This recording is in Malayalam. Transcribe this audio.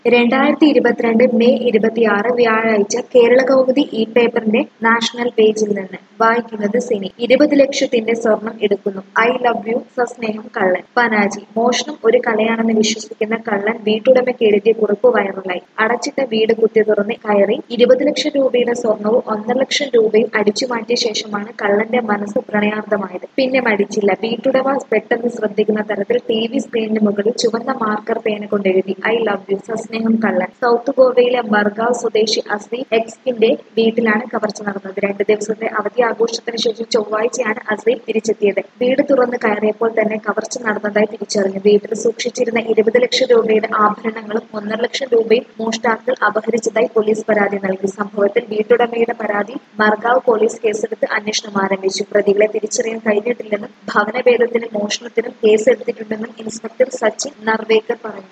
രണ്ടായിരത്തി ഇരുപത്തിരണ്ട് മെയ് ഇരുപത്തിയാറ് വ്യാഴാഴ്ച കേരള കൗമുദി ഇ പേപ്പറിന്റെ നാഷണൽ പേജിൽ നിന്ന് വായിക്കുന്നത് സിനി ഇരുപത് ലക്ഷത്തിന്റെ സ്വർണം എടുക്കുന്നു ഐ ലവ് യു സസ്നേഹം കള്ളൻ പനാജി മോഷണം ഒരു കലയാണെന്ന് വിശ്വസിക്കുന്ന കള്ളൻ വീട്ടുടമയ്ക്ക് എഴുതിയ കുറിപ്പ് വൈറലായി അടച്ചിട്ട വീട് കുത്തി തുറന്ന് കയറി ഇരുപത് ലക്ഷം രൂപയുടെ സ്വർണവും ഒന്നര ലക്ഷം രൂപയും അടിച്ചു മാറ്റിയ ശേഷമാണ് കള്ളന്റെ മനസ്സ് പ്രണയാർദ്ദമായത് പിന്നെ മടിച്ചില്ല വീട്ടുടമ പെട്ടെന്ന് ശ്രദ്ധിക്കുന്ന തരത്തിൽ ടി വി സ്ക്രീനിന് മുകളിൽ ചുവന്ന മാർക്കർ പേന കൊണ്ട് എഴുതി ഐ ലവ് യു സസ്നേഹം കള്ളൻ സൗത്ത് ഗോവയിലെ മർഗാവ് സ്വദേശി അസീം എക്സിന്റെ വീട്ടിലാണ് കവർച്ച നടന്നത് രണ്ട് ദിവസത്തെ അവധി ആഘോഷത്തിന് ശേഷം ചൊവ്വാഴ്ചയാണ് അസീം തിരിച്ചെത്തിയത് വീട് തുറന്ന് കയറിയപ്പോൾ തന്നെ കവർച്ച നടന്നതായി തിരിച്ചറിഞ്ഞു വീട്ടിൽ സൂക്ഷിച്ചിരുന്ന ഇരുപത് ലക്ഷം രൂപയുടെ ആഭരണങ്ങളും ഒന്നര ലക്ഷം രൂപയും മോഷ്ടാക്കൾ അപഹരിച്ചതായി പോലീസ് പരാതി നൽകി സംഭവത്തിൽ വീട്ടുടമയുടെ പരാതി മർഗാവ് പോലീസ് കേസെടുത്ത് അന്വേഷണം ആരംഭിച്ചു പ്രതികളെ തിരിച്ചറിയാൻ കഴിഞ്ഞിട്ടില്ലെന്നും ഭവനഭേദത്തിനും മോഷണത്തിനും കേസെടുത്തിട്ടുണ്ടെന്നും ഇൻസ്പെക്ടർ സച്ചിൻ നർവേക്കർ പറഞ്ഞു